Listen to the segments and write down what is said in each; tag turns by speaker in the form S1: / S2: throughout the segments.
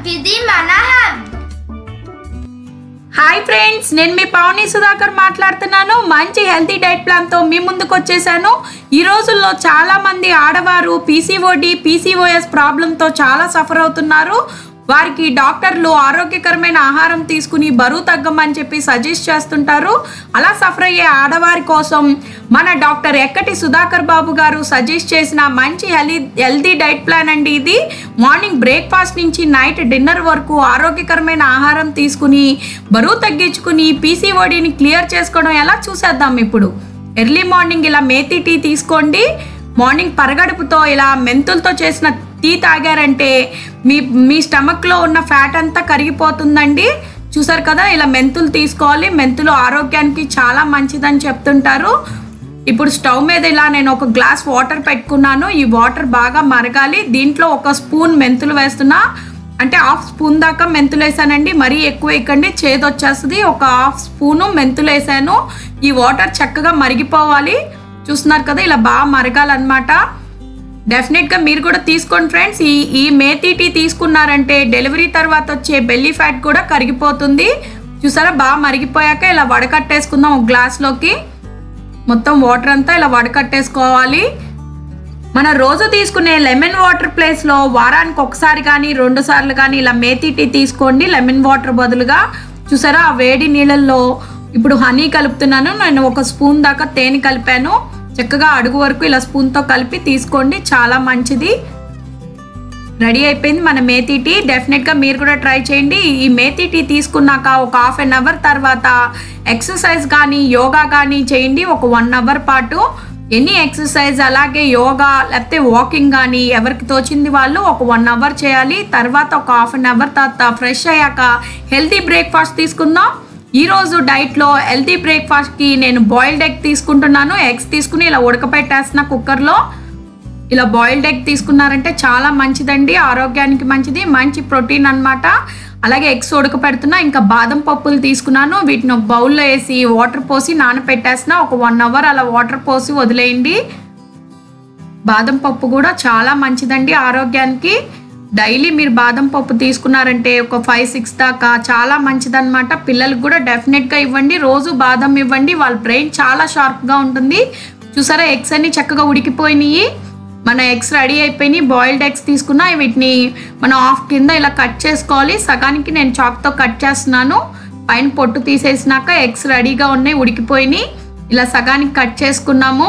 S1: ఇది మన hub
S2: hi friends నేను మీ పావని సుధాకర్ మాట్లాడుతున్నాను మంచి హెల్తీ డైట్ ప్లాన్తో మీ ముందుకు వచ్చేసాను ఈ రోజుల్లో చాలా మంది ఆడవారు పీసీఓడి పీసీఓఎస్ ప్రాబ్లంతో చాలా సఫర్ అవుతున్నారు వారికి డాక్టర్లు ఆరోగ్యకరమైన ఆహారం తీసుకుని బరువు తగ్గమని చెప్పి సజెస్ట్ చేస్తుంటారు అలా సఫర్ అయ్యే ఆడవారి కోసం మన డాక్టర్ ఎక్కటి సుధాకర్ బాబు గారు సజెస్ట్ చేసిన మంచి హెల్దీ హెల్దీ డైట్ ప్లాన్ అండి ఇది మార్నింగ్ బ్రేక్ఫాస్ట్ నుంచి నైట్ డిన్నర్ వరకు ఆరోగ్యకరమైన ఆహారం తీసుకుని బరువు తగ్గించుకుని పీసీఓడిని క్లియర్ చేసుకోవడం ఎలా చూసేద్దాం ఇప్పుడు ఎర్లీ మార్నింగ్ ఇలా మేతి టీ తీసుకోండి మార్నింగ్ పరగడుపుతో ఇలా మెంతులతో చేసిన టీ తాగారంటే మీ మీ స్టమక్లో ఉన్న ఫ్యాట్ అంతా కరిగిపోతుందండి చూసారు కదా ఇలా మెంతులు తీసుకోవాలి మెంతులు ఆరోగ్యానికి చాలా మంచిదని చెప్తుంటారు ఇప్పుడు స్టవ్ మీద ఇలా నేను ఒక గ్లాస్ వాటర్ పెట్టుకున్నాను ఈ వాటర్ బాగా మరగాలి దీంట్లో ఒక స్పూన్ మెంతులు వేస్తున్నా అంటే హాఫ్ స్పూన్ దాకా మెంతులు వేసానండి మరీ ఎక్కువ వేయకండి చేదు వచ్చేస్తుంది ఒక హాఫ్ స్పూను మెంతులు వేసాను ఈ వాటర్ చక్కగా మరిగిపోవాలి చూస్తున్నారు కదా ఇలా బాగా మరగాలన్నమాట డెఫినెట్గా మీరు కూడా తీసుకోండి ఫ్రెండ్స్ ఈ ఈ మేతి టీ తీసుకున్నారంటే డెలివరీ తర్వాత వచ్చే బెల్లీ ఫ్యాట్ కూడా కరిగిపోతుంది చూసారా బాగా మరిగిపోయాక ఇలా వడకట్టేసుకుందాం ఒక గ్లాస్లోకి మొత్తం వాటర్ అంతా ఇలా వడకట్టేసుకోవాలి మన రోజు తీసుకునే లెమన్ వాటర్ ప్లేస్లో వారానికి ఒకసారి కానీ రెండు సార్లు కానీ ఇలా మేతి టీ తీసుకోండి లెమన్ వాటర్ బదులుగా చూసారా ఆ వేడి నీళ్ళల్లో ఇప్పుడు హనీ కలుపుతున్నాను నేను ఒక స్పూన్ దాకా తేనె కలిపాను చక్కగా అడుగు వరకు ఇలా స్పూన్తో కలిపి తీసుకోండి చాలా మంచిది రెడీ అయిపోయింది మన మేతి టీ డెఫినెట్గా మీరు కూడా ట్రై చేయండి ఈ మేతి టీ తీసుకున్నాక ఒక హాఫ్ అన్ అవర్ తర్వాత ఎక్సర్సైజ్ కానీ యోగా కానీ చేయండి ఒక వన్ అవర్ పాటు ఎనీ ఎక్సర్సైజ్ అలాగే యోగా లేకపోతే వాకింగ్ కానీ ఎవరికి తోచింది వాళ్ళు ఒక వన్ అవర్ చేయాలి తర్వాత ఒక హాఫ్ అన్ అవర్ తర్వాత ఫ్రెష్ అయ్యాక హెల్తీ బ్రేక్ఫాస్ట్ తీసుకుందాం ఈరోజు డైట్లో హెల్తీ బ్రేక్ఫాస్ట్కి నేను బాయిల్డ్ ఎగ్ తీసుకుంటున్నాను ఎగ్స్ తీసుకుని ఇలా ఉడకపెట్టేస్తున్న కుక్కర్లో ఇలా బాయిల్డ్ ఎగ్ తీసుకున్నారంటే చాలా మంచిదండి ఆరోగ్యానికి మంచిది మంచి ప్రోటీన్ అన్నమాట అలాగే ఎగ్స్ ఉడకపెడుతున్నా ఇంకా బాదం పప్పులు తీసుకున్నాను వీటిని ఒక బౌల్లో వేసి వాటర్ పోసి నానపెట్టేసిన ఒక వన్ అవర్ అలా వాటర్ పోసి వదిలేయండి బాదం పప్పు కూడా చాలా మంచిదండి ఆరోగ్యానికి డైలీ మీరు బాదం పప్పు తీసుకున్నారంటే ఒక ఫైవ్ సిక్స్ దాకా చాలా మంచిదన్నమాట పిల్లలకు కూడా డెఫినెట్గా ఇవ్వండి రోజు బాదం ఇవ్వండి వాళ్ళ బ్రెయిన్ చాలా షార్ప్గా ఉంటుంది చూసారా ఎగ్స్ అన్ని చక్కగా ఉడికిపోయినాయి మన ఎగ్స్ రెడీ అయిపోయినాయి బాయిల్డ్ ఎగ్స్ తీసుకున్నా వీటిని మనం హాఫ్ కింద ఇలా కట్ చేసుకోవాలి సగానికి నేను చాక్తో కట్ చేస్తున్నాను పైన పొట్టు తీసేసినాక ఎగ్స్ రెడీగా ఉన్నాయి ఉడికిపోయినాయి ఇలా సగానికి కట్ చేసుకున్నాము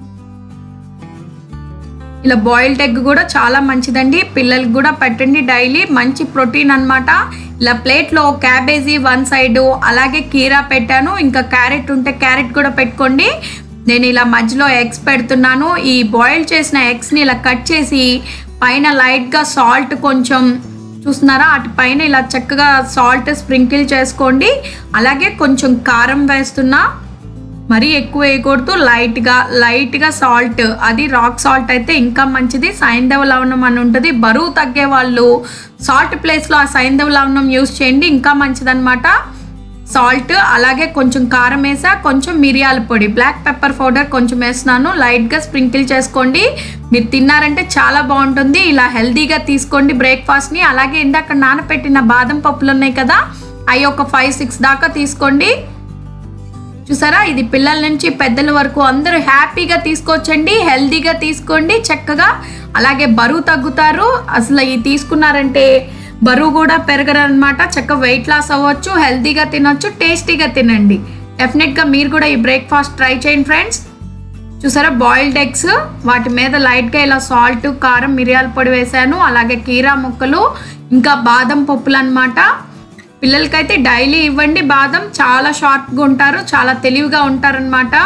S2: ఇలా బాయిల్డ్ ఎగ్ కూడా చాలా మంచిదండి పిల్లలకి కూడా పెట్టండి డైలీ మంచి ప్రోటీన్ అన్నమాట ఇలా ప్లేట్లో క్యాబేజీ వన్ సైడ్ అలాగే కీరా పెట్టాను ఇంకా క్యారెట్ ఉంటే క్యారెట్ కూడా పెట్టుకోండి నేను ఇలా మధ్యలో ఎగ్స్ పెడుతున్నాను ఈ బాయిల్ చేసిన ఎగ్స్ని ఇలా కట్ చేసి పైన లైట్గా సాల్ట్ కొంచెం చూస్తున్నారా అటు పైన ఇలా చక్కగా సాల్ట్ స్ప్రింకిల్ చేసుకోండి అలాగే కొంచెం కారం వేస్తున్నా మరీ ఎక్కువ వేయకూడదు లైట్గా లైట్గా సాల్ట్ అది రాక్ సాల్ట్ అయితే ఇంకా మంచిది సైంధవ లవణం అని ఉంటుంది బరువు తగ్గే వాళ్ళు సాల్ట్ ప్లేస్లో ఆ సైంధవ లవణం యూస్ చేయండి ఇంకా మంచిదన్నమాట సాల్ట్ అలాగే కొంచెం కారం వేసా కొంచెం మిరియాల పొడి బ్లాక్ పెప్పర్ పౌడర్ కొంచెం వేస్తున్నాను లైట్గా స్ప్రింకిల్ చేసుకోండి మీరు తిన్నారంటే చాలా బాగుంటుంది ఇలా హెల్తీగా తీసుకోండి బ్రేక్ఫాస్ట్ని అలాగే ఇందాక నానపెట్టిన బాదం పప్పులు ఉన్నాయి కదా అవి ఒక ఫైవ్ సిక్స్ దాకా తీసుకోండి చూసారా ఇది పిల్లల నుంచి పెద్దల వరకు అందరూ హ్యాపీగా తీసుకోవచ్చండి హెల్తీగా తీసుకోండి చక్కగా అలాగే బరువు తగ్గుతారు అసలు ఇది తీసుకున్నారంటే బరువు కూడా పెరగరు అనమాట చక్కగా వెయిట్ లాస్ అవ్వచ్చు హెల్తీగా తినొచ్చు టేస్టీగా తినండి డెఫినెట్గా మీరు కూడా ఈ బ్రేక్ఫాస్ట్ ట్రై చేయండి ఫ్రెండ్స్ చూసారా బాయిల్డ్ ఎగ్స్ వాటి మీద లైట్గా ఇలా సాల్ట్ కారం మిరియాల పొడి వేసాను అలాగే కీరా ముక్కలు ఇంకా బాదం పప్పులు అనమాట పిల్లలకైతే డైలీ ఇవ్వండి బాదం చాలా షార్ప్గా ఉంటారు చాలా తెలివిగా ఉంటారనమాట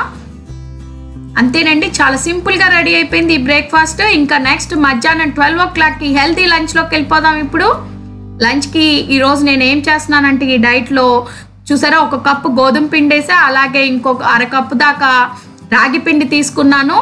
S2: అంతేనండి చాలా సింపుల్గా రెడీ అయిపోయింది ఈ బ్రేక్ఫాస్ట్ ఇంకా నెక్స్ట్ మధ్యాహ్నం ట్వెల్వ్ ఓ క్లాక్కి హెల్తీ లంచ్లోకి వెళ్ళిపోదాం ఇప్పుడు లంచ్కి ఈరోజు నేను ఏం చేస్తున్నానంటే ఈ డైట్లో చూసారా ఒక కప్పు గోధుమ పిండి వేసా అలాగే ఇంకొక అరకప్పు దాకా రాగి పిండి తీసుకున్నాను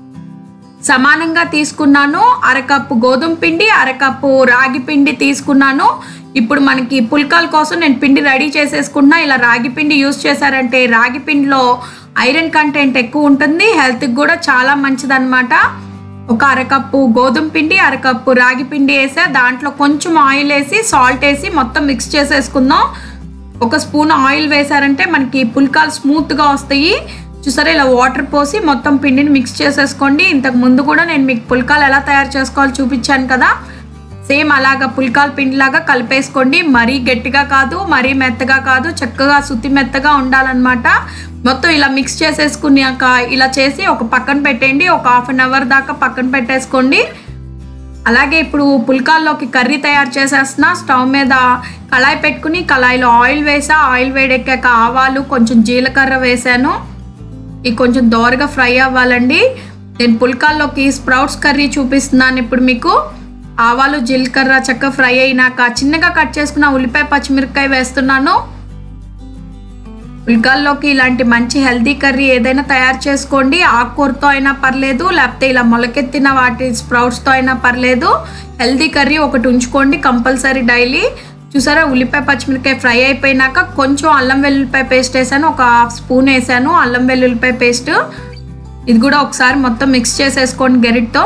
S2: సమానంగా తీసుకున్నాను అరకప్పు గోధుమ పిండి అరకప్పు రాగి పిండి తీసుకున్నాను ఇప్పుడు మనకి పుల్కాల కోసం నేను పిండి రెడీ చేసేసుకున్నా ఇలా రాగి పిండి యూస్ చేశారంటే రాగి పిండిలో ఐరన్ కంటెంట్ ఎక్కువ ఉంటుంది హెల్త్కి కూడా చాలా మంచిదన్నమాట ఒక అరకప్పు గోధుమ పిండి అరకప్పు రాగి పిండి వేసా దాంట్లో కొంచెం ఆయిల్ వేసి సాల్ట్ వేసి మొత్తం మిక్స్ చేసేసుకుందాం ఒక స్పూన్ ఆయిల్ వేసారంటే మనకి పుల్కాలు స్మూత్గా వస్తాయి చూసారా ఇలా వాటర్ పోసి మొత్తం పిండిని మిక్స్ చేసేసుకోండి ఇంతకు ముందు కూడా నేను మీకు పుల్కాలు ఎలా తయారు చేసుకోవాలో చూపించాను కదా సేమ్ అలాగా పుల్కాల పిండిలాగా కలిపేసుకోండి మరీ గట్టిగా కాదు మరీ మెత్తగా కాదు చక్కగా సుత్తి మెత్తగా ఉండాలన్నమాట మొత్తం ఇలా మిక్స్ చేసేసుకున్నాక ఇలా చేసి ఒక పక్కన పెట్టండి ఒక హాఫ్ అన్ అవర్ దాకా పక్కన పెట్టేసుకోండి అలాగే ఇప్పుడు పుల్కాల్లోకి కర్రీ తయారు చేసేస్తున్నా స్టవ్ మీద కళాయి పెట్టుకుని కళాయిలో ఆయిల్ వేసా ఆయిల్ వేడెక్కాక ఆవాలు కొంచెం జీలకర్ర వేసాను ఇవి కొంచెం దోరగా ఫ్రై అవ్వాలండి నేను పుల్కాల్లోకి స్ప్రౌట్స్ కర్రీ చూపిస్తున్నాను ఇప్పుడు మీకు ఆవాలు జీలకర్ర చక్కగా ఫ్రై అయినాక చిన్నగా కట్ చేసుకున్న ఉల్లిపాయ పచ్చిమిరపకాయ వేస్తున్నాను పుల్కాల్లోకి ఇలాంటి మంచి హెల్తీ కర్రీ ఏదైనా తయారు చేసుకోండి ఆకుకూరతో అయినా పర్లేదు లేకపోతే ఇలా మొలకెత్తిన వాటి స్ప్రౌట్స్తో అయినా పర్లేదు హెల్తీ కర్రీ ఒకటి ఉంచుకోండి కంపల్సరీ డైలీ చూసారా ఉల్లిపాయ పచ్చిమిరపకాయ ఫ్రై అయిపోయినాక కొంచెం అల్లం వెల్లుల్లిపాయ పేస్ట్ వేసాను ఒక హాఫ్ స్పూన్ వేసాను అల్లం వెల్లుల్లిపాయ పేస్ట్ ఇది కూడా ఒకసారి మొత్తం మిక్స్ చేసేసుకోండి గెరిట్తో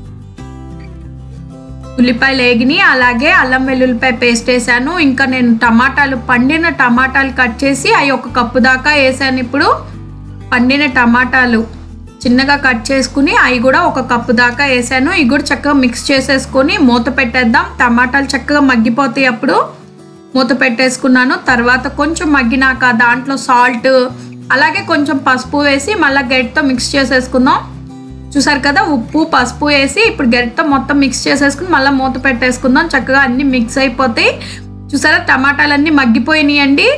S2: ఉల్లిపాయలు వేగిని అలాగే అల్లం వెల్లుల్లిపాయ పేస్ట్ వేసాను ఇంకా నేను టమాటాలు పండిన టమాటాలు కట్ చేసి అవి ఒక కప్పు దాకా వేసాను ఇప్పుడు పండిన టమాటాలు చిన్నగా కట్ చేసుకుని అవి కూడా ఒక కప్పు దాకా వేసాను ఇవి కూడా చక్కగా మిక్స్ చేసేసుకొని మూత పెట్టేద్దాం టమాటాలు చక్కగా మగ్గిపోతాయి అప్పుడు మూత పెట్టేసుకున్నాను తర్వాత కొంచెం మగ్గినాక దాంట్లో సాల్ట్ అలాగే కొంచెం పసుపు వేసి మళ్ళీ గెట్తో మిక్స్ చేసేసుకుందాం చూసారు కదా ఉప్పు పసుపు వేసి ఇప్పుడు గరిటతో మొత్తం మిక్స్ చేసేసుకుని మళ్ళీ మూత పెట్టేసుకుందాం చక్కగా అన్నీ మిక్స్ అయిపోతాయి చూసారా టమాటాలన్నీ మగ్గిపోయినాయండి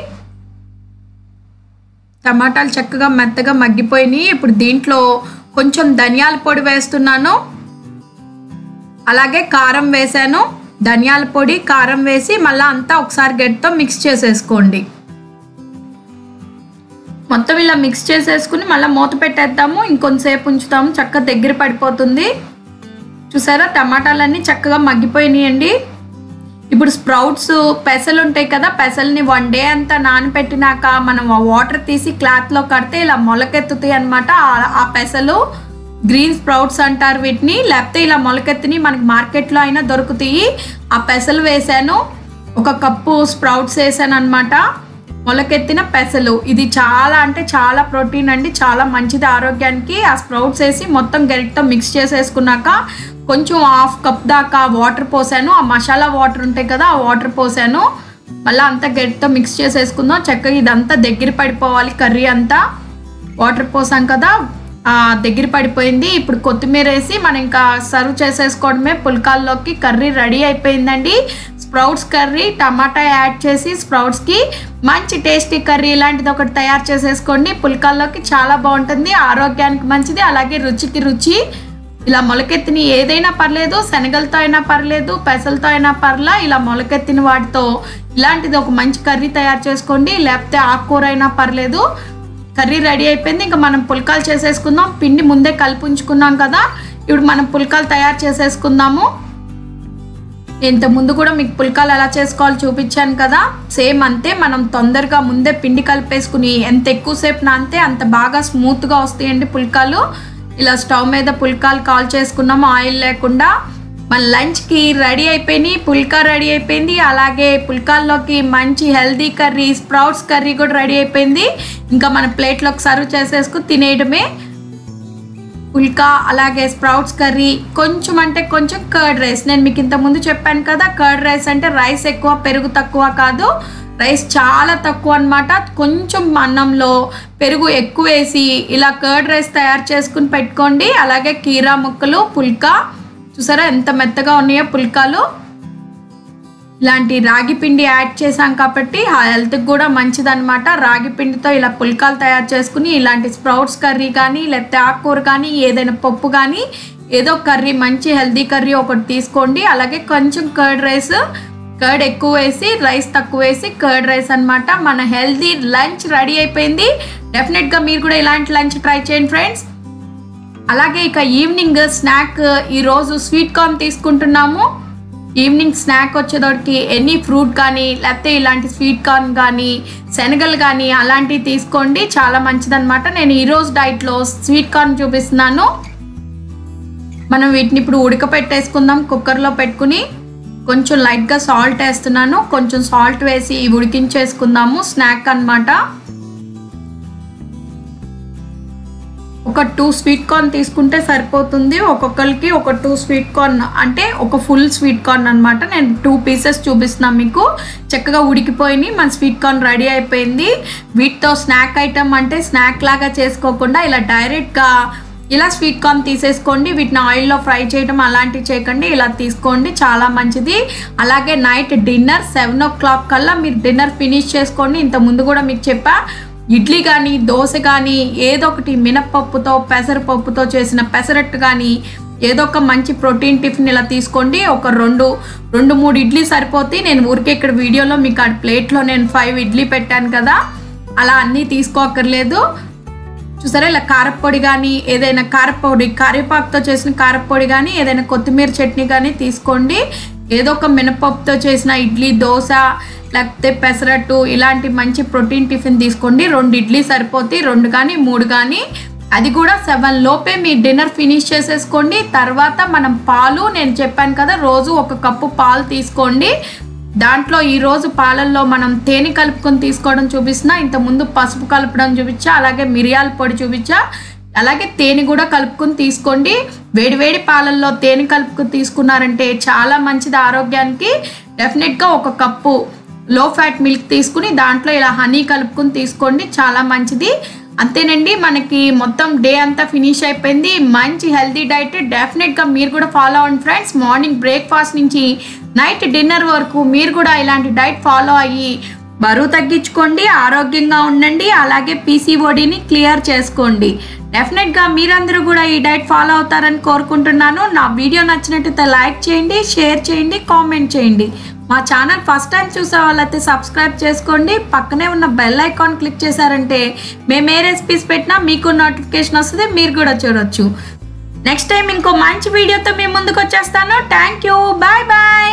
S2: టమాటాలు చక్కగా మెత్తగా మగ్గిపోయినాయి ఇప్పుడు దీంట్లో కొంచెం ధనియాల పొడి వేస్తున్నాను అలాగే కారం వేసాను ధనియాల పొడి కారం వేసి మళ్ళీ అంతా ఒకసారి గట్టితో మిక్స్ చేసేసుకోండి మొత్తం ఇలా మిక్స్ చేసేసుకుని మళ్ళీ మూత పెట్టేద్దాము ఇంకొంతసేపు ఉంచుతాము చక్కగా దగ్గర పడిపోతుంది చూసారా టమాటాలన్నీ చక్కగా మగ్గిపోయినాయండి ఇప్పుడు స్ప్రౌట్స్ పెసలు ఉంటాయి కదా పెసల్ని వన్ డే అంతా నానబెట్టినాక మనం ఆ వాటర్ తీసి క్లాత్లో కడితే ఇలా మొలకెత్తుతాయి అనమాట ఆ పెసలు గ్రీన్ స్ప్రౌట్స్ అంటారు వీటిని లేకపోతే ఇలా మొలకెత్తిని మనకి మార్కెట్లో అయినా దొరుకుతాయి ఆ పెసలు వేసాను ఒక కప్పు స్ప్రౌట్స్ వేసాను అనమాట మొలకెత్తిన పెసలు ఇది చాలా అంటే చాలా ప్రోటీన్ అండి చాలా మంచిది ఆరోగ్యానికి ఆ స్ప్రౌట్స్ వేసి మొత్తం గరిటతో మిక్స్ చేసేసుకున్నాక కొంచెం హాఫ్ కప్ దాకా వాటర్ పోసాను ఆ మసాలా వాటర్ ఉంటాయి కదా ఆ వాటర్ పోసాను మళ్ళీ అంతా గరిటతో మిక్స్ చేసేసుకుందాం చక్కగా ఇదంతా దగ్గర పడిపోవాలి కర్రీ అంతా వాటర్ పోసాం కదా ఆ, దగ్గర పడిపోయింది ఇప్పుడు కొత్తిమీర వేసి మనం ఇంకా సర్వ్ చేసేసుకోవడమే పుల్కాల్లోకి కర్రీ రెడీ అయిపోయిందండి స్ప్రౌట్స్ కర్రీ టమాటా యాడ్ చేసి స్ప్రౌట్స్కి మంచి టేస్టీ కర్రీ ఇలాంటిది ఒకటి తయారు చేసేసుకోండి పుల్కాల్లోకి చాలా బాగుంటుంది ఆరోగ్యానికి మంచిది అలాగే రుచికి రుచి ఇలా మొలకెత్తిన ఏదైనా పర్లేదు శనగలతో అయినా పర్లేదు పెసలతో అయినా పర్లా ఇలా మొలకెత్తిన వాటితో ఇలాంటిది ఒక మంచి కర్రీ తయారు చేసుకోండి లేకపోతే ఆకుకూర అయినా పర్లేదు కర్రీ రెడీ అయిపోయింది ఇంకా మనం పుల్కాలు చేసేసుకుందాం పిండి ముందే కలిపి ఉంచుకున్నాం కదా ఇప్పుడు మనం పుల్కాలు తయారు చేసేసుకుందాము ఇంత ముందు కూడా మీకు పుల్కాలు ఎలా చేసుకోవాలో చూపించాను కదా సేమ్ అంతే మనం తొందరగా ముందే పిండి కలిపేసుకుని ఎంత ఎక్కువసేపు నానితే అంత బాగా స్మూత్గా వస్తాయండి పుల్కాలు ఇలా స్టవ్ మీద పుల్కాలు కాల్ చేసుకున్నాము ఆయిల్ లేకుండా మన లంచ్కి రెడీ అయిపోయినాయి పుల్కా రెడీ అయిపోయింది అలాగే పుల్కాల్లోకి మంచి హెల్దీ కర్రీ స్ప్రౌట్స్ కర్రీ కూడా రెడీ అయిపోయింది ఇంకా మన ప్లేట్లోకి సర్వ్ చేసేసుకుని తినేయడమే పుల్కా అలాగే స్ప్రౌట్స్ కర్రీ కొంచెం అంటే కొంచెం కర్డ్ రైస్ నేను మీకు ఇంత ముందు చెప్పాను కదా కర్డ్ రైస్ అంటే రైస్ ఎక్కువ పెరుగు తక్కువ కాదు రైస్ చాలా తక్కువ అన్నమాట కొంచెం అన్నంలో పెరుగు ఎక్కువ వేసి ఇలా కర్డ్ రైస్ తయారు చేసుకుని పెట్టుకోండి అలాగే కీరా ముక్కలు పుల్కా చూసారా ఎంత మెత్తగా ఉన్నాయో పుల్కాలు ఇలాంటి రాగి పిండి యాడ్ చేసాం కాబట్టి హెల్త్కి కూడా మంచిదన్నమాట రాగి పిండితో ఇలా పుల్కాలు తయారు చేసుకుని ఇలాంటి స్ప్రౌట్స్ కర్రీ కానీ లేకపోతే ఆకుకూర కానీ ఏదైనా పప్పు కానీ ఏదో కర్రీ మంచి హెల్తీ కర్రీ ఒకటి తీసుకోండి అలాగే కొంచెం కర్డ్ రైస్ కర్డ్ ఎక్కువ వేసి రైస్ తక్కువ వేసి కర్డ్ రైస్ అన్నమాట మన హెల్తీ లంచ్ రెడీ అయిపోయింది డెఫినెట్గా మీరు కూడా ఇలాంటి లంచ్ ట్రై చేయండి ఫ్రెండ్స్ అలాగే ఇక ఈవినింగ్ స్నాక్ ఈరోజు స్వీట్ కార్న్ తీసుకుంటున్నాము ఈవినింగ్ స్నాక్ వచ్చేటోడికి ఎనీ ఫ్రూట్ కానీ లేకపోతే ఇలాంటి స్వీట్ కార్న్ కానీ శనగలు కానీ అలాంటివి తీసుకోండి చాలా మంచిదన్నమాట నేను ఈరోజు డైట్లో స్వీట్ కార్న్ చూపిస్తున్నాను మనం వీటిని ఇప్పుడు ఉడకపెట్టేసుకుందాం కుక్కర్లో పెట్టుకుని కొంచెం లైట్గా సాల్ట్ వేస్తున్నాను కొంచెం సాల్ట్ వేసి ఉడికించేసుకుందాము స్నాక్ అన్నమాట ఒక టూ స్వీట్ కార్న్ తీసుకుంటే సరిపోతుంది ఒక్కొక్కరికి ఒక టూ స్వీట్ కార్న్ అంటే ఒక ఫుల్ స్వీట్ కార్న్ అనమాట నేను టూ పీసెస్ చూపిస్తున్నాను మీకు చక్కగా ఉడికిపోయినాయి మన స్వీట్ కార్న్ రెడీ అయిపోయింది వీటితో స్నాక్ ఐటమ్ అంటే స్నాక్ లాగా చేసుకోకుండా ఇలా డైరెక్ట్గా ఇలా స్వీట్ కార్న్ తీసేసుకోండి వీటిని ఆయిల్లో ఫ్రై చేయడం అలాంటివి చేయకండి ఇలా తీసుకోండి చాలా మంచిది అలాగే night dinner seven o'clock కల్లా మీరు డిన్నర్ ఫినిష్ చేసుకోండి ఇంత ముందు కూడా మీకు చెప్పా ఇడ్లీ కానీ దోశ కానీ ఏదో ఒకటి మినప్పప్పుతో పెసరపప్పుతో చేసిన పెసరట్టు కానీ ఏదో ఒక మంచి ప్రోటీన్ టిఫిన్ ఇలా తీసుకోండి ఒక రెండు రెండు మూడు ఇడ్లీ సరిపోతే నేను ఊరికే ఇక్కడ వీడియోలో మీకు ఆ ప్లేట్లో నేను ఫైవ్ ఇడ్లీ పెట్టాను కదా అలా అన్నీ తీసుకోక్కర్లేదు చూసారా ఇలా కారప్పొడి కానీ ఏదైనా కారప్పొడి కరివేపాకుతో చేసిన కారప్పొడి కానీ ఏదైనా కొత్తిమీర చట్నీ కానీ తీసుకోండి ఏదో ఒక మినపప్పుతో చేసిన ఇడ్లీ దోశ లేకపోతే పెసరట్టు ఇలాంటి మంచి ప్రోటీన్ టిఫిన్ తీసుకోండి రెండు ఇడ్లీ సరిపోతే రెండు కానీ మూడు కానీ అది కూడా సెవెన్ లోపే మీ డిన్నర్ ఫినిష్ చేసేసుకోండి తర్వాత మనం పాలు నేను చెప్పాను కదా రోజు ఒక కప్పు పాలు తీసుకోండి దాంట్లో ఈ రోజు పాలల్లో మనం తేనె కలుపుకొని తీసుకోవడం చూపిస్తున్నా ఇంతకుముందు పసుపు కలపడం చూపించా అలాగే మిరియాల పొడి చూపించా అలాగే తేనె కూడా కలుపుకొని తీసుకోండి వేడివేడి పాలల్లో తేనె కలుపుకొని తీసుకున్నారంటే చాలా మంచిది ఆరోగ్యానికి డెఫినెట్గా ఒక కప్పు లో ఫ్యాట్ మిల్క్ తీసుకుని దాంట్లో ఇలా హనీ కలుపుకొని తీసుకోండి చాలా మంచిది అంతేనండి మనకి మొత్తం డే అంతా ఫినిష్ అయిపోయింది మంచి హెల్తీ డైట్ డెఫినెట్గా మీరు కూడా ఫాలో అవ్వండి ఫ్రెండ్స్ మార్నింగ్ బ్రేక్ఫాస్ట్ నుంచి నైట్ డిన్నర్ వరకు మీరు కూడా ఇలాంటి డైట్ ఫాలో అయ్యి బరువు తగ్గించుకోండి ఆరోగ్యంగా ఉండండి అలాగే పీసీఓడిని క్లియర్ చేసుకోండి డెఫినెట్గా మీరందరూ కూడా ఈ డైట్ ఫాలో అవుతారని కోరుకుంటున్నాను నా వీడియో నచ్చినట్టయితే లైక్ చేయండి షేర్ చేయండి కామెంట్ చేయండి మా ఛానల్ ఫస్ట్ టైం చూసే వాళ్ళైతే సబ్స్క్రైబ్ చేసుకోండి పక్కనే ఉన్న బెల్ ఐకాన్ క్లిక్ చేశారంటే మేము ఏ రెసిపీస్ పెట్టినా మీకు నోటిఫికేషన్ వస్తుంది మీరు కూడా చూడొచ్చు నెక్స్ట్ టైం ఇంకో మంచి వీడియోతో మీ ముందుకు వచ్చేస్తాను థ్యాంక్ యూ బాయ్ బాయ్